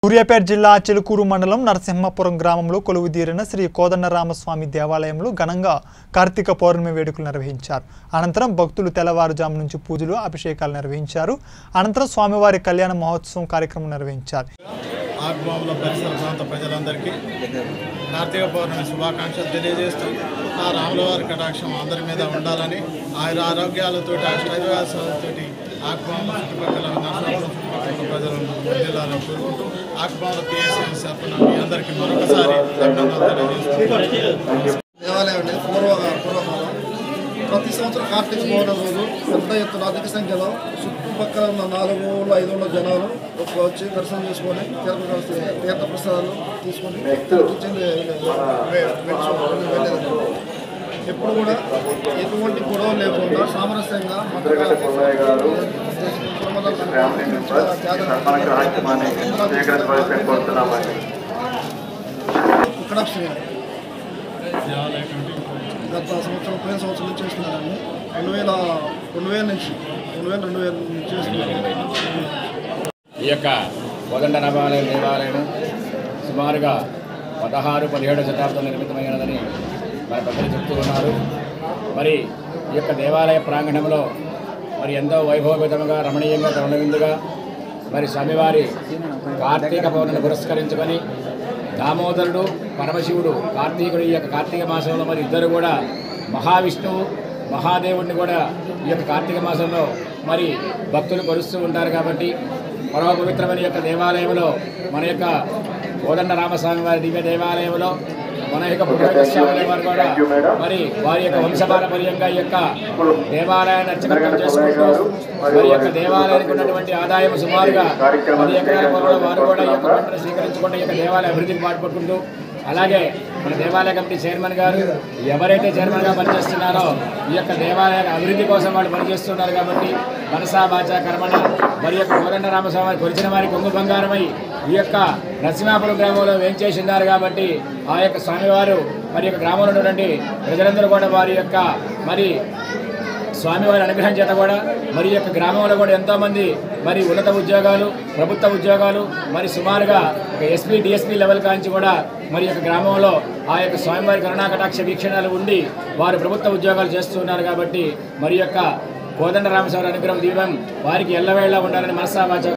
సూర్యాపేట జిల్లా చిలుకూరు మండలం నరసింహపురం గ్రామంలో కొలువుదీరిన శ్రీ కోదండరామస్వామి దేవాలయంలో ఘనంగా కార్తీక పౌర్ణమి వేడుకలు నిర్వహించారు అనంతరం భక్తులు తెల్లవారుజాము నుంచి పూజలు అభిషేకాలు నిర్వహించారు అనంతరం స్వామివారి కళ్యాణ మహోత్సవం కార్యక్రమం నిర్వహించారు ఆగ్బాముల పరిసర ప్రాంత ప్రజలందరికీ కార్తీక పౌర్ణమి శుభాకాంక్షలు తెలియజేస్తూ ఆ రాముల వారి కటాక్షం అందరి మీద ఉండాలని ఆయన ఆరోగ్యాలతో అష్టైర్యాసాలతో ఆగ్బాముల చుట్టుపక్కల నరసాపురం చుట్టుపక్కల ప్రజలను వర్ధిల్లాలని కోరుకుంటూ ఆగ్బాముల పిఎస్సీ తరఫున మీ అందరికీ మరొకసారి అభినందనలు తెలియజేస్తున్నాను దేవాలయం అండి పూర్వ పూర్వకాలం ప్రతి సంవత్సరం కార్తీక పౌర్ణమి రోజు పెద్ద ఎత్తున అధిక సంఖ్యలో చుట్టుపక్కల ఉన్న నాలుగు ఊళ్ళ ఐదు ఊళ్ళ జనాలు ఒక వచ్చి దర్శనం చేసుకొని తీర్థ తీర్థ ప్రసాదాలు తీసుకొని కిచెన్ వెళ్ళేది ఎప్పుడు కూడా ఎటువంటి గొడవ లేకుండా సామరస్యంగా ఇక్కడ శ్రీరామ్ గత సంవత్సరం పోయిన సంవత్సరం నుంచి చేస్తున్నారండి రెండు వేల రెండు వేల నుంచి రెండు వేల రెండు వేల నుంచి చేస్తున్నారు ఈ యొక్క కోదండ రామాలయం దేవాలయం సుమారుగా పదహారు పదిహేడు శతాబ్దం నిర్మితమైనదని మన పెద్దలు చెప్తూ ఉన్నారు మరి ఈ యొక్క దేవాలయ ప్రాంగణంలో మరి ఎంతో వైభవపేతముగా రమణీయంగా తరుణవిందుగా మరి స్వామివారి కార్తీక పౌర్ణమిని పురస్కరించుకొని దామోదరుడు పరమశివుడు కార్తీకుడు ఈ యొక్క కార్తీక మాసంలో మరి ఇద్దరు కూడా మహావిష్ణువు మహాదేవుడిని కూడా ఈ యొక్క కార్తీక మాసంలో మరి భక్తులు కొలుస్తూ ఉంటారు కాబట్టి పరమ పవిత్రమైన యొక్క దేవాలయంలో మన యొక్క కోదండ రామస్వామి వారి దివ్య దేవాలయంలో మన యొక్క పుట్టవేద స్వామి వారు కూడా మరి వారి యొక్క వంశపారపర్యంగా ఈ యొక్క దేవాలయాన్ని అర్చకత్వం చేసుకుంటూ వారి యొక్క దేవాలయానికి ఉన్నటువంటి ఆదాయం సుమారుగా పది ఎకరాల పొలంలో వారు కూడా ఈ యొక్క పంటను స్వీకరించుకుంటూ ఈ యొక్క దేవాలయ అభివృద్ధికి పాటుపడుకుంటూ అలాగే మన దేవాలయ కమిటీ చైర్మన్ గారు ఎవరైతే చైర్మన్గా పనిచేస్తున్నారో ఈ యొక్క దేవాలయ అభివృద్ధి కోసం వాళ్ళు పనిచేస్తున్నారు కాబట్టి మనసా బాచ కర్మణ మరి యొక్క కోదండ రామస్వామి కొలిచిన వారి కొంగు బంగారమై ఈ యొక్క నరసింహాపురం గ్రామంలో వేంచేసి ఉన్నారు కాబట్టి ఆ యొక్క స్వామివారు మరి యొక్క గ్రామంలో ఉన్నటువంటి ప్రజలందరూ కూడా వారి యొక్క మరి స్వామివారి అనుగ్రహం చేత కూడా మరి ఈ యొక్క గ్రామంలో కూడా ఎంతోమంది మరి ఉన్నత ఉద్యోగాలు ప్రభుత్వ ఉద్యోగాలు మరి సుమారుగా ఒక ఎస్పీ డిఎస్పీ లెవెల్ కాంచి కూడా మరి ఈ యొక్క గ్రామంలో ఆ యొక్క స్వామివారి కరుణా కటాక్ష వీక్షణాలు ఉండి వారు ప్రభుత్వ ఉద్యోగాలు చేస్తూ ఉన్నారు కాబట్టి మరి యొక్క కోదండ రామస్వామి అనుగ్రహం దీవం వారికి ఎల్లవేళ ఉండాలని మనసావాచ